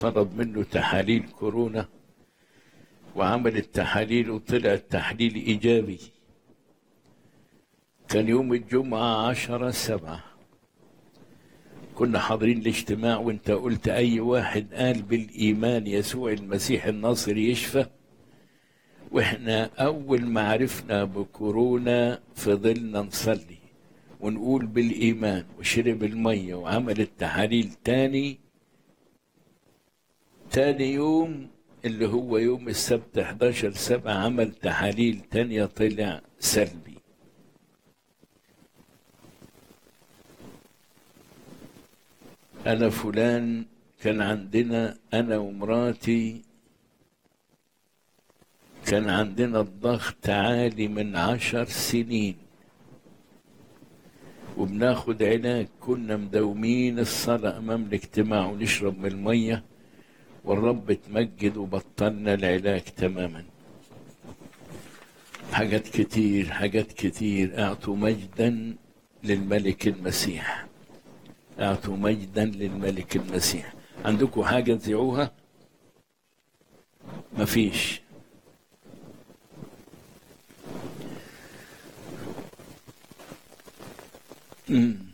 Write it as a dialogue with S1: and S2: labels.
S1: طلب منه تحاليل كورونا وعمل التحاليل وطلع التحليل إيجابي كان يوم الجمعة عشرة سبعة كنا حاضرين الاجتماع وانت قلت أي واحد قال بالإيمان يسوع المسيح الناصر يشفى واحنا أول ما عرفنا بكورونا فضلنا نصلي ونقول بالإيمان وشرب المية وعمل التحاليل تاني تاني يوم اللي هو يوم السبت 11 سبعة عمل تحاليل تانية طلع سلبي أنا فلان كان عندنا أنا ومراتي كان عندنا الضغط عالي من عشر سنين وبناخد علاج كنا مداومين الصلاة أمام الاجتماع ونشرب من المية والرب تمجد وبطلنا العلاج تماما حاجات كتير حاجات كتير اعطوا مجدا للملك المسيح اعطوا مجدا للملك المسيح عندكم حاجة تذيعوها مفيش مم.